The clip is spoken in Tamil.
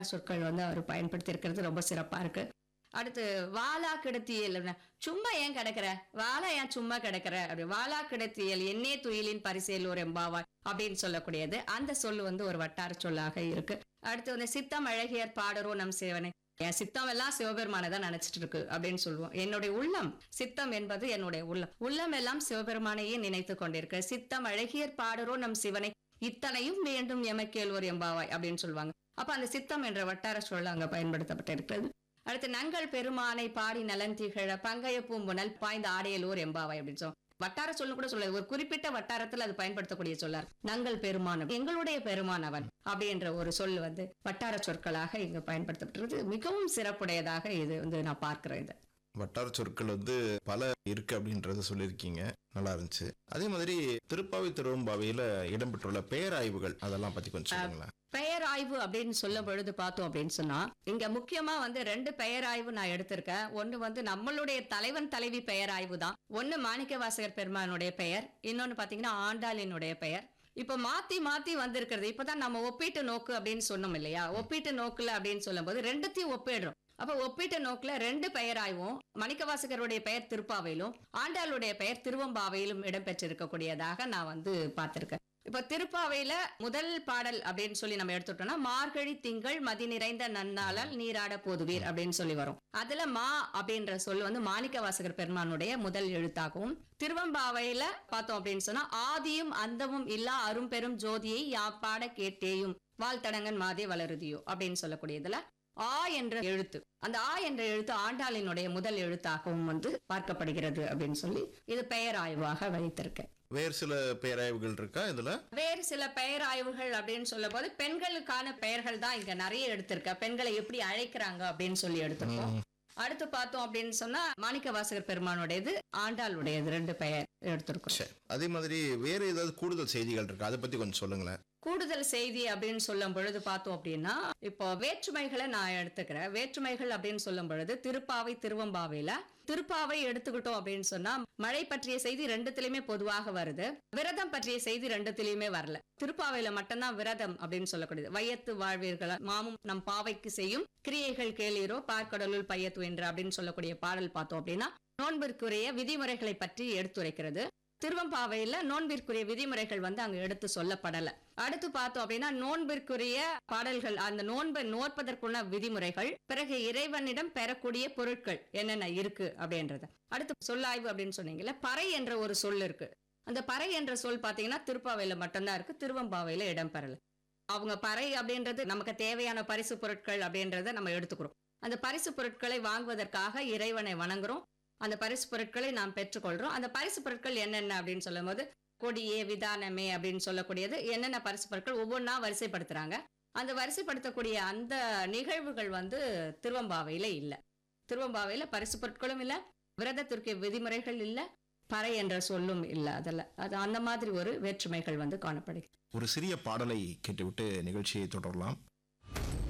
சொற்கள் வந்து அவர் பயன்படுத்தி இருக்கிறது ரொம்ப சிறப்பா இருக்கு அடுத்து வாலா கிடத்தியல் அப்படின்னா, சும்மா ஏன் கிடக்குற வாலா ஏன் சும்மா கிடக்குற அப்படி வாலா கிடத்தியல் என்னே துயிலின் பரிசேலூர் எம்பாவாய் அப்படின்னு சொல்லக்கூடியது அந்த சொல் வந்து ஒரு வட்டார சொல்லாக இருக்கு அடுத்து வந்து சித்தம் அழகியர் பாடரோ நம் சிவனை என் சித்தம் எல்லாம் சிவபெருமானை தான் நினைச்சிட்டு இருக்கு அப்படின்னு சொல்லுவோம் என்னுடைய உள்ளம் சித்தம் என்பது என்னுடைய உள்ளம் உள்ளம் எல்லாம் சிவபெருமானையே நினைத்து கொண்டிருக்கு சித்தம் அழகியர் பாடரோ நம் சிவனை இத்தனையும் வேண்டும் எமக்கேல்வோர் எம்பாவாய் அப்படின்னு சொல்லுவாங்க அப்ப அந்த சித்தம் என்ற வட்டார சொல் அங்க பயன்படுத்தப்பட்டிருக்கிறது அடுத்து நங்கள் பெருமானை பாடி நலன் திகழ பங்கைய பூம்புணல் பாய்ந்த ஆடையலூர் எம்பாவாய் அப்படின்னு சொல்லுவோம் வட்டார சொல்லு கூட சொல்ல ஒரு குறிப்பிட்ட வட்டாரத்தில் அது பயன்படுத்தக்கூடிய சொல்லார் நங்கள் பெருமான் எங்களுடைய பெருமான் அவன் அப்படின்ற ஒரு சொல் வந்து வட்டார சொற்களாக இங்கு பயன்படுத்தப்பட்டிருக்கு மிகவும் சிறப்புடையதாக இது வந்து நான் பார்க்கிறேன் இது வட்டார சொற்கள் வந்து பல இருக்கு அப்படின்றத சொல்லியிருக்கீங்க நல்லா இருந்துச்சு அதே மாதிரி திருப்பாவை திருவம்பாவையில இடம்பெற்றுள்ள பேராய்வுகள் அதெல்லாம் பத்தி கொஞ்சம் சொல்லுங்களேன் பெயர் ஆய்வு அப்படின்னு சொல்லும் பொழுது பார்த்தோம் அப்படின்னு சொன்னா இங்க முக்கியமா வந்து ரெண்டு பெயர் ஆய்வு நான் எடுத்திருக்கேன் ஒண்ணு வந்து நம்மளுடைய தலைவன் தலைவி பெயர் ஆய்வு தான் ஒண்ணு மாணிக்க வாசகர் பெருமானுடைய பெயர் இன்னொன்னு பாத்தீங்கன்னா ஆண்டாளினுடைய பெயர் இப்ப மாத்தி மாத்தி வந்திருக்கிறது இப்பதான் நம்ம ஒப்பீட்டு நோக்கு அப்படின்னு சொன்னோம் இல்லையா ஒப்பீட்டு நோக்குல அப்படின்னு சொல்லும்போது ரெண்டுத்தையும் ஒப்பிடுறோம் அப்ப ஒப்பீட்டு நோக்குல ரெண்டு பெயர் ஆய்வும் மணிக்கவாசகருடைய பெயர் திருப்பாவையிலும் ஆண்டாளுடைய பெயர் திருவம்பாவையிலும் இடம்பெற்றிருக்கக்கூடியதாக நான் வந்து பார்த்திருக்கேன் இப்ப திருப்பாவையில முதல் பாடல் அப்படின்னு சொல்லி நம்ம எடுத்துட்டோம்னா மார்கழி திங்கள் மதி நிறைந்த நன்னாளால் நீராட போதுவீர் அப்படின்னு சொல்லி வரும் அதுல மா அப்படின்ற சொல் வந்து மாணிக்க வாசகர் பெருமானுடைய முதல் எழுத்தாகவும் திருவம்பாவையில பார்த்தோம் அப்படின்னு சொன்னா ஆதியும் அந்தமும் இல்லா அரும்பெரும் ஜோதியை யாப்பாட கேட்டேயும் வாழ்த்தடங்கன் மாதே வளருதியோ அப்படின்னு சொல்லக்கூடியதுல ஆ என்ற எழுத்து அந்த ஆ என்ற எழுத்து ஆண்டாளினுடைய முதல் எழுத்தாகவும் வந்து பார்க்கப்படுகிறது அப்படின்னு சொல்லி இது பெயர் ஆய்வாக வைத்திருக்கேன் வேறு சில பேராய்வுகள் இருக்கா இதுல வேறு சில பெயர் ஆய்வுகள் அப்படின்னு சொல்லும் போது பெண்களுக்கான பெயர்கள் தான் இங்க நிறைய எடுத்திருக்க பெண்களை எப்படி அழைக்கிறாங்க அப்படின்னு சொல்லி எடுத்திருக்கோம் அடுத்து பார்த்தோம் அப்படின்னு சொன்னா மாணிக்க வாசகர் பெருமானுடையது ஆண்டாளுடையது ரெண்டு பெயர் எடுத்திருக்கோம் சரி அதே மாதிரி வேற ஏதாவது கூடுதல் செய்திகள் இருக்கா அதை பத்தி கொஞ்சம் சொல்லுங்களேன் கூடுதல் செய்தி அப்படின்னு சொல்லும் பொழுது பார்த்தோம் அப்படின்னா இப்போ வேற்றுமைகளை நான் எடுத்துக்கிறேன் வேற்றுமைகள் அப்படின்னு சொல்லும் பொழுது திருப்பாவை திருவம்பாவையில திருப்பாவை எடுத்துக்கிட்டோம் அப்படின்னு சொன்னா மழை பற்றிய செய்தி ரெண்டுத்திலயுமே பொதுவாக வருது விரதம் பற்றிய செய்தி ரெண்டுத்திலயுமே வரல திருப்பாவையில மட்டும்தான் விரதம் அப்படின்னு சொல்லக்கூடியது வையத்து வாழ்வீர்கள் மாமும் நம் பாவைக்கு செய்யும் கிரியைகள் கேளீரோ பார்க்கடலுள் பையத்து என்று அப்படின்னு சொல்லக்கூடிய பாடல் பார்த்தோம் அப்படின்னா நோன்பிற்குரிய விதிமுறைகளை பற்றி எடுத்துரைக்கிறது திருவம்பாவையில நோன்பிற்குரிய விதிமுறைகள் வந்து அங்க எடுத்து சொல்லப்படல அடுத்து பார்த்தோம் அப்படின்னா நோன்பிற்குரிய பாடல்கள் அந்த நோன்பை நோற்பதற்குள்ள விதிமுறைகள் பிறகு இறைவனிடம் பெறக்கூடிய பொருட்கள் என்னென்ன இருக்கு அப்படின்றது அடுத்து சொல்லாய்வு அப்படின்னு சொன்னீங்கல்ல பறை என்ற ஒரு சொல் இருக்கு அந்த பறை என்ற சொல் பாத்தீங்கன்னா திருப்பாவையில மட்டும்தான் இருக்கு திருவம்பாவையில இடம்பெறல அவங்க பறை அப்படின்றது நமக்கு தேவையான பரிசு பொருட்கள் அப்படின்றத நம்ம எடுத்துக்கிறோம் அந்த பரிசு பொருட்களை வாங்குவதற்காக இறைவனை வணங்குறோம் அந்த பரிசு பொருட்களை நாம் பெற்றுக்கொள்றோம் அந்த பரிசு பொருட்கள் என்னென்ன அப்படின்னு சொல்லும் போது கொடியே விதானமே அப்படின்னு சொல்லக்கூடியது என்னென்ன பரிசு பொருட்கள் ஒவ்வொன்றா வரிசைப்படுத்துறாங்க அந்த வரிசைப்படுத்தக்கூடிய அந்த நிகழ்வுகள் வந்து திருவம்பாவையில இல்ல திருவம்பாவையில பரிசு பொருட்களும் இல்ல விரதத்திற்கு விதிமுறைகள் இல்ல பறை என்ற சொல்லும் இல்ல அதில் அது அந்த மாதிரி ஒரு வேற்றுமைகள் வந்து காணப்படுகிறது ஒரு சிறிய பாடலை கேட்டுவிட்டு நிகழ்ச்சியை தொடரலாம்